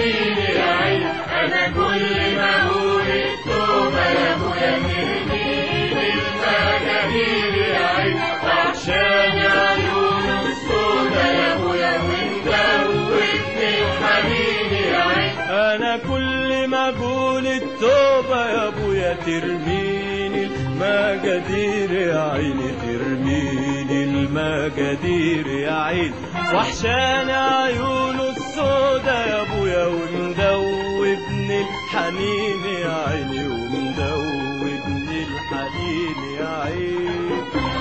الحنين يا عين انا كل ما اقول التوبه يا ابويا ترميني المجانين يا عين وعشان عيون السودا يا ابويا ومدوبني الحنين يا عين انا كل ما اقول التوبة يا ابويا ترميني المجادير يا عيني ترميني المجادير يا عيني وحشان عيونه السودا يا ابويا ومدوبني الحنين يا عيني ومدوبني الحنين يا عيني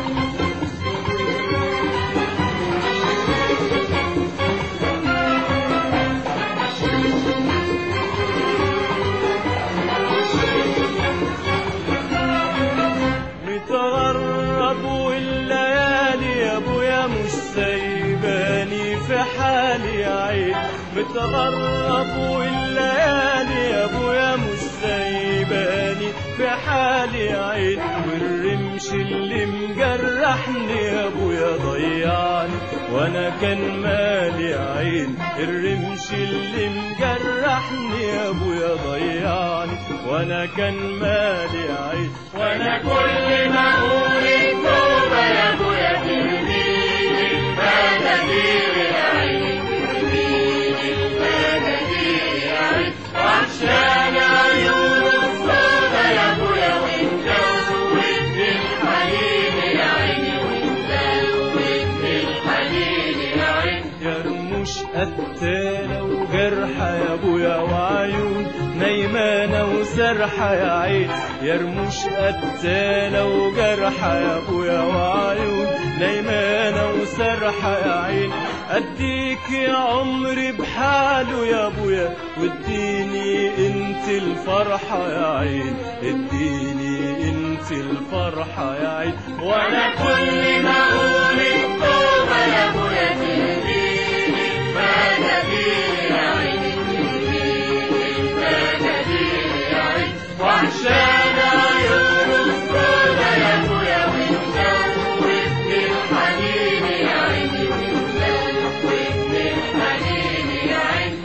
متغرب والليالي يا ابويا مش سايباني في حالي يا عين متغرب والليالي يا ابويا مش سايباني في حالي يا عين والرمش اللي مجرحني يا ابويا ضيعني وانا كان مالي يا عين الرمش اللي مجرحني يا ابويا ضيعني وانا كان مالي يا عين وانا كل ما اقول التوبه يا ابويا ترميني المجانين يا عين ترميني المجانين يا عين وعشان عيون السودا يا ابويا ومدوبني الحنين يا عيني ومدوبني الحنين يا عين يا رموش قتالة وجرحة يا ابويا وعيون نايمانة وسرحة يا عين يا رموش قتالة وجرحة يا ابويا وعيون نايمانة وسرحة يا عين اديك يا عمري بحاله يا ابويا واديني انت الفرحة يا عين اديني انت الفرحة يا عين وانا كل ما اقول التوبه يا ابويا تهديني المجانين يا عيني تهديني المجانين يا عيني وعشان عيون السودا يا ابويا ومدوبني الحنين يا عيني ومدوبني الحنين يا عيني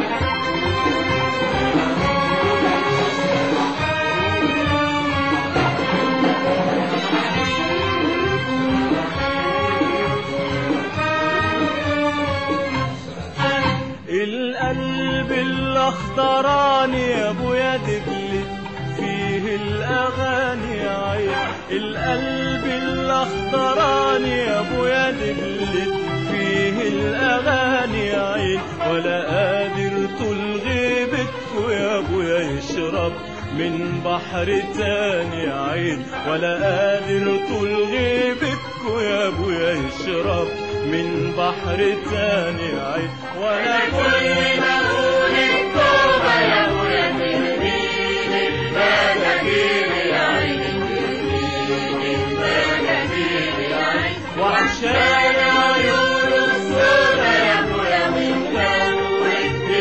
القلب الاخضراني يا ابويا دبلت فيه الاغاني يا عين القلب الاخضراني يا ابويا دبلت فيه الاغاني يا عين ولا قادر طول غيبتكوا يا ابويا يشرب من بحر تاني يا عين ولا قادر طول غيبتكوا يا ابويا يشرب من بحر تاني يا عين وانا كل ما اقول التوبه يا ابويا تهديني المجانين يا عيني تهديني المجانين يا عيني وعشان عيون السودا يا ابويا ومدوبني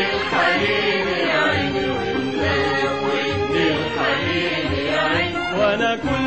الحنين يا عيني ومدوبني الحنين يا عيني وانا كل